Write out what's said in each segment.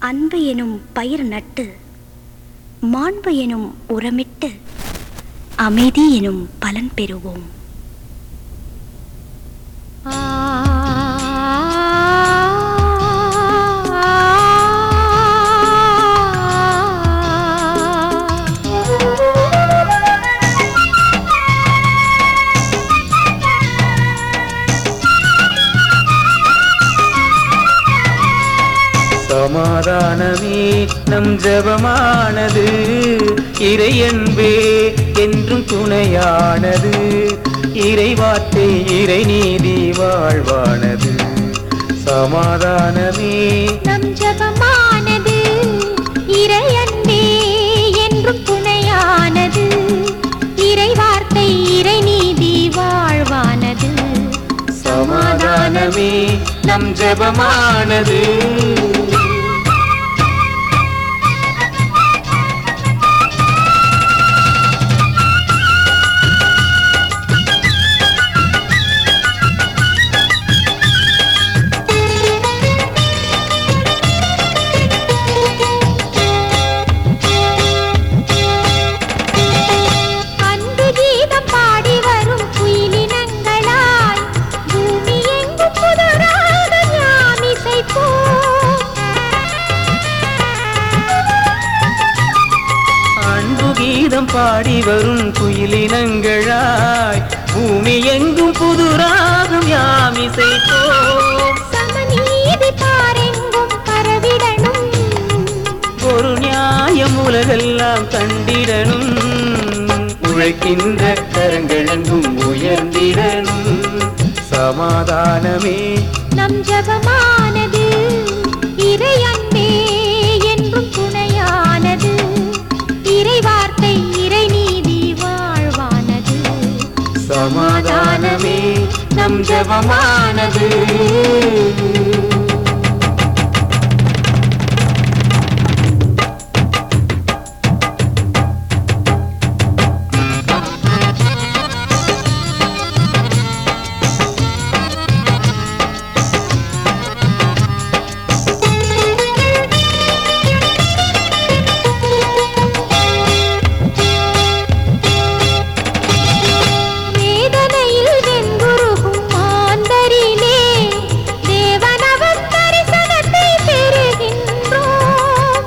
அன்பு எனும் பயிர் நட்டு மாண்பு எனும் உரமிட்டு அமைதி எனும் பலன் பெறுவோம் சமாதானமே நம் ஜபமானது இறையன்பே என்றும் துணையானது இறைவார்த்தை இறை நீதி வாழ்வானது சமாதானமே நம் ஜபமானது இறையன்பே என்றும் துணையானது இறை வார்த்தை இறை நீதி வாழ்வானது சமாதானமே நம் ஜபமானது அன்பு கீதம் பாடி வரும் குயிலினங்களாய் பூமி எங்கும் புதராக யாம் இசைப்போம் அன்பு கீதம் பாடி வரும் குயிலினங்களாய் பூமி எங்கும் புது ராகம் யாம் இசைப்போம் சமநீதி பாரெங்கும் பரவிடணும் ஒரு நியாயம் உலகெல்லாம் கண்டிடணும் உழைக்கின்ற கரங்களெங்கும் உயர்ந்திடணும் சமாதானமே நம் ஜபமானது இறை அன்பே என்றும் துணையானது இறை வார்த்தை இறை நீதி வாழ்வானது சமாதானமே நம் ஜபமானது வேதனையில் வெண்குருகும் மாந்தரிலே தேவனவன் தரிசனத்தை பெறுகின்றோம்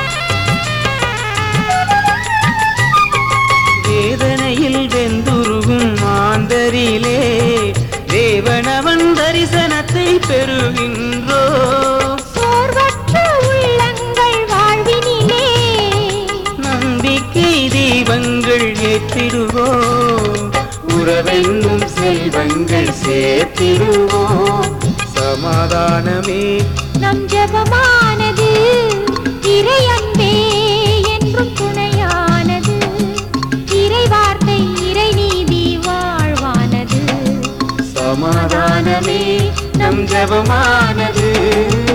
வேதனையில் வெந்துருகும் மாந்தரிலே தேவனவன் தரிசனத்தை பெறுகின்றோ சோர்வற்ற உள்ளங்கள் வாழ்வினிலே நம்பிக்கை தீபங்கள் ஏற்றிடுவோம் உறவென்னும் செல்வங்கள் சேர்த்திடுவோம் சமாதானமே நம் ஜபமானது இறை அன்பே என்றும் துணையானது இறை வார்த்தை இறை நீதி வாழ்வானது சமாதானமே நம் ஜபமானது